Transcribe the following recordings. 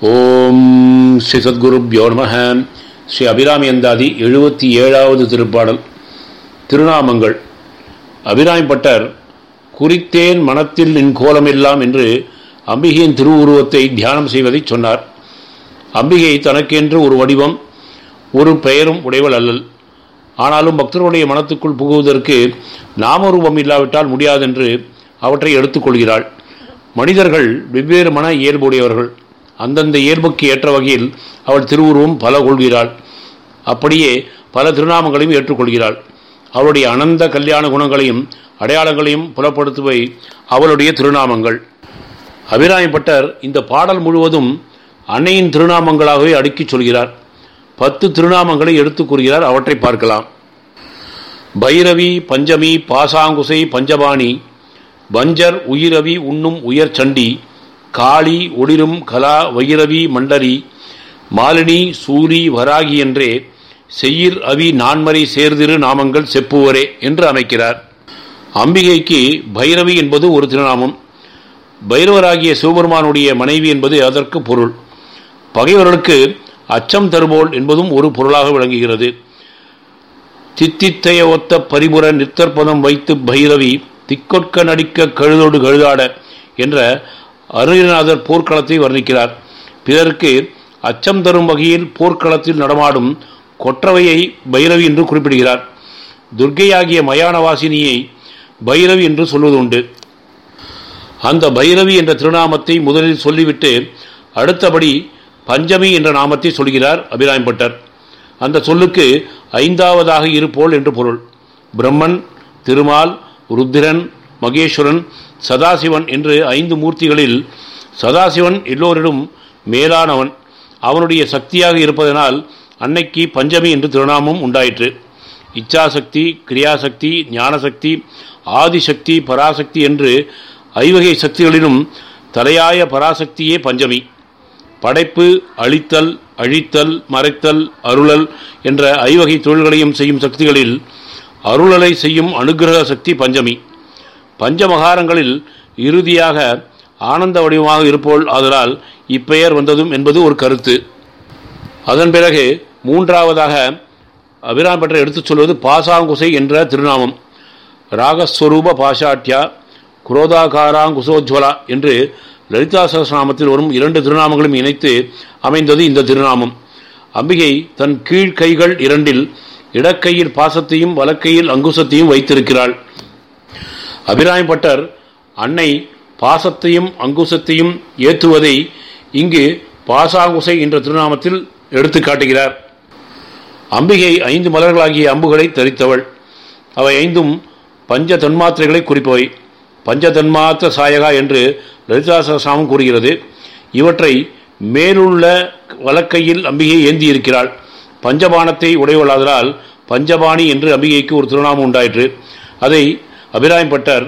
ஓம் ஸ்ரீ சத்குருப்யோ நம ஸ்ரீ அபிராமி அந்தாதி எழுபத்தி ஏழாவது திருப்பாடல் திருநாமங்கள் அபிராமி பட்டர் குறித்தேன் மனத்தில் நின் கோலமெல்லாம் என்று அம்பிகையின் திருவுருவத்தை தியானம் செய்வதை சொன்னார் அம்பிகை தனக்கென்று ஒரு வடிவம் ஒரு பெயரும் உடையவள் அல்லல் ஆனாலும் பக்தர்களுடைய மனத்துக்குள் புகுவதற்கு நாமரூபம் இல்லாவிட்டால் முடியாதென்று அவற்றை எடுத்துக்கொள்கிறாள் மனிதர்கள் வெவ்வேறு மன இயல்புடையவர்கள் அந்தந்த இயல்புக்கு ஏற்ற வகையில் அவள் திருவுருவம் பல கொள்கிறாள் அப்படியே பல திருநாமங்களையும் ஏற்றுக்கொள்கிறாள் அவளுடைய அனந்த கல்யாண குணங்களையும் அடையாளங்களையும் புலப்படுத்துவை அவளுடைய திருநாமங்கள் அபிராமிப்பட்டர் இந்த பாடல் முழுவதும் அன்னையின் திருநாமங்களாகவே அடுக்கிச் சொல்கிறார் பத்து திருநாமங்களை எடுத்துக் கூறுகிறார் அவற்றை பார்க்கலாம் பைரவி பஞ்சமி பாசாங்குசை பஞ்சபாணி வஞ்சர் உயிரவி உண்ணும் உயர் சண்டி காளி ஒளிரும் கலா வைரவி மண்டரி மாலினி சூரி வராகி என்றே செயிர் அவி நான்மறை சேர்திரு நாமங்கள் செப்புவரே என்று அமைக்கிறார் அம்பிகைக்கு பைரவி என்பது ஒரு திருநாமம் பைரவராகிய சிவபெருமானுடைய மனைவி என்பது அதற்கு பொருள் பகைவர்களுக்கு அச்சம் தருபோல் என்பதும் ஒரு பொருளாக விளங்குகிறது தித்தித்தைய ஒத்த பரிபுர நித்தற்பதம் வைத்து பைரவி திக்கொட்க நடிக்க கழுதோடு கழுதாட என்ற அருணநாதர் போர்க்களத்தை வர்ணிக்கிறார் பிறருக்கு அச்சம் தரும் வகையில் போர்க்களத்தில் நடமாடும் கொற்றவையை பைரவி என்று குறிப்பிடுகிறார் துர்க்கையாகிய மயானவாசினியை பைரவி என்று சொல்வதுண்டு அந்த பைரவி என்ற திருநாமத்தை முதலில் சொல்லிவிட்டு அடுத்தபடி பஞ்சமி என்ற நாமத்தை சொல்கிறார் அபிராம்பட்டர் அந்த சொல்லுக்கு ஐந்தாவதாக இருப்போல் என்று பொருள் பிரம்மன் திருமால் ருத்திரன் மகேஸ்வரன் சதாசிவன் என்று ஐந்து மூர்த்திகளில் சதாசிவன் எல்லோரிடம் மேலானவன் அவனுடைய சக்தியாக இருப்பதனால் அன்னைக்கு பஞ்சமி என்று திருநாமம் உண்டாயிற்று இச்சாசக்தி கிரியாசக்தி ஞானசக்தி ஆதிசக்தி பராசக்தி என்று ஐவகை சக்திகளிலும் தலையாய பராசக்தியே பஞ்சமி படைப்பு அழித்தல் அழித்தல் மறைத்தல் அருளல் என்ற ஐவகை தொழில்களையும் செய்யும் சக்திகளில் அருளலை செய்யும் அனுகிரக சக்தி பஞ்சமி பஞ்சமகாரங்களில் இறுதியாக ஆனந்த வடிவமாக இருப்போல் ஆதலால் இப்பெயர் வந்ததும் என்பது ஒரு கருத்து அதன் பிறகு மூன்றாவதாக அபிராம் பற்ற எடுத்துச் சொல்வது பாசாங்குசை என்ற திருநாமம் ராகஸ்வரூப பாஷாட்யா குரோதாகாராங்குசோஜ்வலா என்று லலிதா சகசிரநாமத்தில் வரும் இரண்டு திருநாமங்களும் இணைத்து அமைந்தது இந்த திருநாமம் அம்பிகை தன் கீழ் கைகள் இரண்டில் இடக்கையில் பாசத்தையும் வலக்கையில் அங்குசத்தையும் வைத்திருக்கிறாள் அபிராமி பட்டர் அன்னை பாசத்தையும் அங்குசத்தையும் ஏற்றுவதை இங்கு பாசாங்குசை என்ற திருநாமத்தில் எடுத்து காட்டுகிறார் அம்பிகை ஐந்து மலர்களாகிய அம்புகளை தரித்தவள் அவை ஐந்தும் பஞ்ச தன்மாத்திரைகளை குறிப்பவை பஞ்ச தன்மாத்திர சாயகா என்று லலிதா சகசாமம் கூறுகிறது இவற்றை மேலுள்ள வலக்கையில் அம்பிகை ஏந்தியிருக்கிறாள் பஞ்சபானத்தை உடையவளாதலால் பஞ்சபாணி என்று அம்பிகைக்கு ஒரு திருநாமம் உண்டாயிற்று அதை அபிராயப்பட்டர்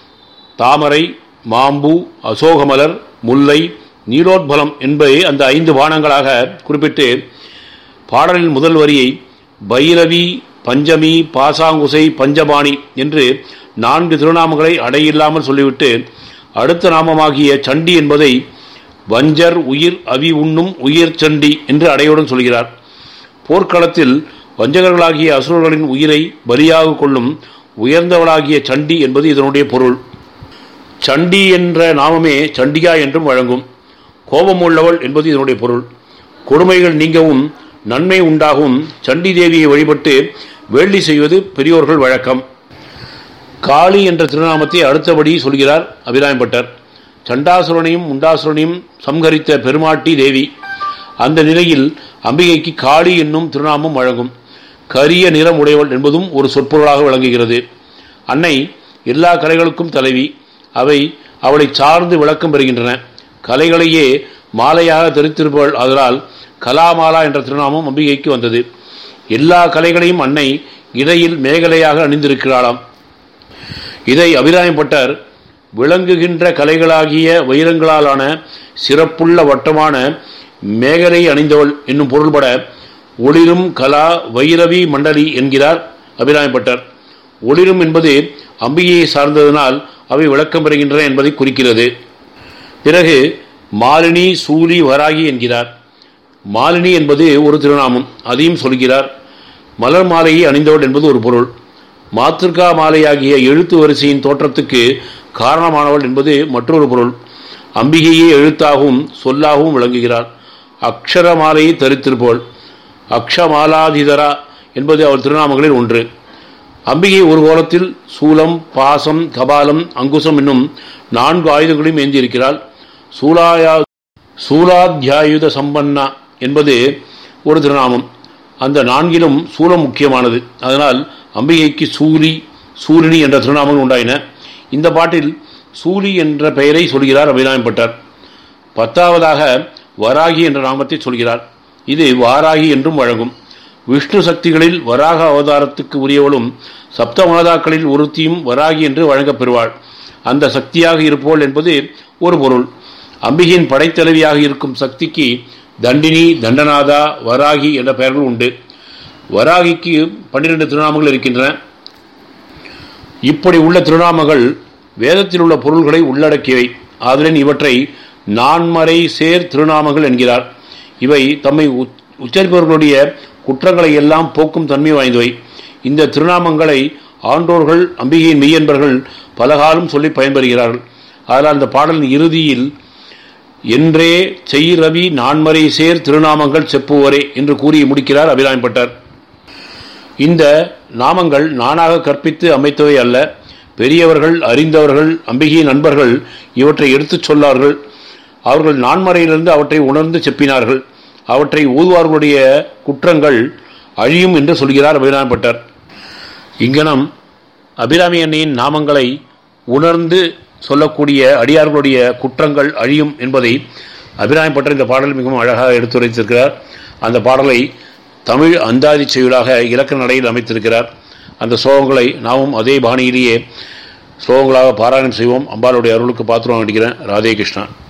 தாமரை மாம்பு அசோகமலர் முல்லை நீலோத்பலம் என்பதை அந்த ஐந்து பானங்களாக குறிப்பிட்டு பாடலின் முதல் வரியை பைரவி பஞ்சமி பாசாங்குசை பஞ்சபாணி என்று நான்கு திருநாமங்களை அடையில்லாமல் சொல்லிவிட்டு அடுத்த நாமமாகிய சண்டி என்பதை வஞ்சர் உயிர் அவி உண்ணும் உயிர் சண்டி என்று அடையுடன் சொல்கிறார் போர்க்களத்தில் வஞ்சகர்களாகிய அசுரர்களின் உயிரை பலியாக கொள்ளும் உயர்ந்தவளாகிய சண்டி என்பது இதனுடைய பொருள் சண்டி என்ற நாமமே சண்டிகா என்றும் வழங்கும் கோபம் உள்ளவள் என்பது இதனுடைய பொருள் கொடுமைகள் நீங்கவும் நன்மை உண்டாகவும் சண்டி தேவியை வழிபட்டு வேள்வி செய்வது பெரியோர்கள் வழக்கம் காளி என்ற திருநாமத்தை அடுத்தபடி சொல்கிறார் அபிராம்பட்டர் சண்டாசுரனையும் முண்டாசுரனையும் சம்ஹரித்த பெருமாட்டி தேவி அந்த நிலையில் அம்பிகைக்கு காளி என்னும் திருநாமம் வழங்கும் கரிய நிறம் உடையவள் என்பதும் ஒரு சொற்பொருளாக விளங்குகிறது அன்னை எல்லா கலைகளுக்கும் தலைவி அவை அவளை சார்ந்து விளக்கம் பெறுகின்றன கலைகளையே மாலையாக தெரித்திருப்பவள் அதனால் கலாமாலா என்ற திருநாமம் அம்பிகைக்கு வந்தது எல்லா கலைகளையும் அன்னை இடையில் மேகலையாக அணிந்திருக்கிறாளாம் இதை அபிராயப்பட்டர் விளங்குகின்ற கலைகளாகிய வைரங்களாலான சிறப்புள்ள வட்டமான மேகலை அணிந்தவள் என்னும் பொருள்பட ஒளிரும் கலா வைரவி மண்டலி என்கிறார் அபிராயப்பட்டர் ஒளிரும் என்பது அம்பிகையை சார்ந்ததனால் அவை விளக்கம் பெறுகின்றன என்பதை குறிக்கிறது பிறகு மாலினி சூலி வராகி என்கிறார் மாலினி என்பது ஒரு திருநாமம் அதையும் சொல்கிறார் மலர் மாலையை அணிந்தவள் என்பது ஒரு பொருள் மாத்திருக்கா மாலையாகிய எழுத்து வரிசையின் தோற்றத்துக்கு காரணமானவள் என்பது மற்றொரு பொருள் அம்பிகையே எழுத்தாகவும் சொல்லாகவும் விளங்குகிறார் அக்ஷர மாலையை தரித்திருப்பவள் அக்ஷமாலாதிதரா என்பது அவள் திருநாமங்களில் ஒன்று அம்பிகை ஒரு கோலத்தில் சூலம் பாசம் கபாலம் அங்குசம் என்னும் நான்கு ஆயுதங்களையும் ஏந்தியிருக்கிறாள் சூலாயா சூலாத்தியாயுத சம்பன்னா என்பது ஒரு திருநாமம் அந்த நான்கிலும் சூலம் முக்கியமானது அதனால் அம்பிகைக்கு சூலி சூலினி என்ற திருநாமங்கள் உண்டாயின இந்த பாட்டில் சூலி என்ற பெயரை சொல்கிறார் அபிராமப்பட்டார் பத்தாவதாக வராகி என்ற நாமத்தை சொல்கிறார் இது வாராகி என்றும் வழங்கும் விஷ்ணு சக்திகளில் வராக அவதாரத்துக்கு உரியவளும் சப்த மாதாக்களில் ஒருத்தியும் வராகி என்று வழங்கப் பெறுவாள் அந்த சக்தியாக இருப்போள் என்பது ஒரு பொருள் அம்பிகையின் படைத்தலைவியாக இருக்கும் சக்திக்கு தண்டினி தண்டநாதா வராகி என்ற பெயர்கள் உண்டு வராகிக்கு பன்னிரண்டு திருநாமங்கள் இருக்கின்றன இப்படி உள்ள திருநாமங்கள் வேதத்தில் உள்ள பொருள்களை உள்ளடக்கியவை ஆதலின் இவற்றை நான்மறை சேர் திருநாமங்கள் என்கிறார் இவை தம்மை உச்சரிப்பவர்களுடைய குற்றங்களை எல்லாம் போக்கும் தன்மை வாய்ந்தவை இந்த திருநாமங்களை ஆண்டோர்கள் அம்பிகையின் மெய்யன்பர்கள் பலகாலம் சொல்லி பயன்பெறுகிறார்கள் அதனால் அந்த பாடலின் இறுதியில் என்றே செய் ரவி நான்மறை சேர் திருநாமங்கள் செப்புவரே என்று கூறி முடிக்கிறார் அபிராமப்பட்டார் இந்த நாமங்கள் நானாக கற்பித்து அமைத்தவை அல்ல பெரியவர்கள் அறிந்தவர்கள் அம்பிகையின் நண்பர்கள் இவற்றை எடுத்துச் சொல்லார்கள் அவர்கள் நான்மறையிலிருந்து அவற்றை உணர்ந்து செப்பினார்கள் அவற்றை ஊதுவார்களுடைய குற்றங்கள் அழியும் என்று சொல்கிறார் அபிராமப்பட்டர் இங்கனம் அபிராமி அன்னையின் நாமங்களை உணர்ந்து சொல்லக்கூடிய அடியார்களுடைய குற்றங்கள் அழியும் என்பதை அபிராமப்பட்டர் இந்த பாடல் மிகவும் அழகாக எடுத்துரைத்திருக்கிறார் அந்த பாடலை தமிழ் அந்தாதி செயலாக இலக்கண நடையில் அமைத்திருக்கிறார் அந்த ஸ்லோகங்களை நாமும் அதே பாணியிலேயே ஸ்லோகங்களாக பாராயணம் செய்வோம் அம்பாளுடைய அருளுக்கு பாத்திரம் அடிக்கிறேன் ராதே கிருஷ்ணா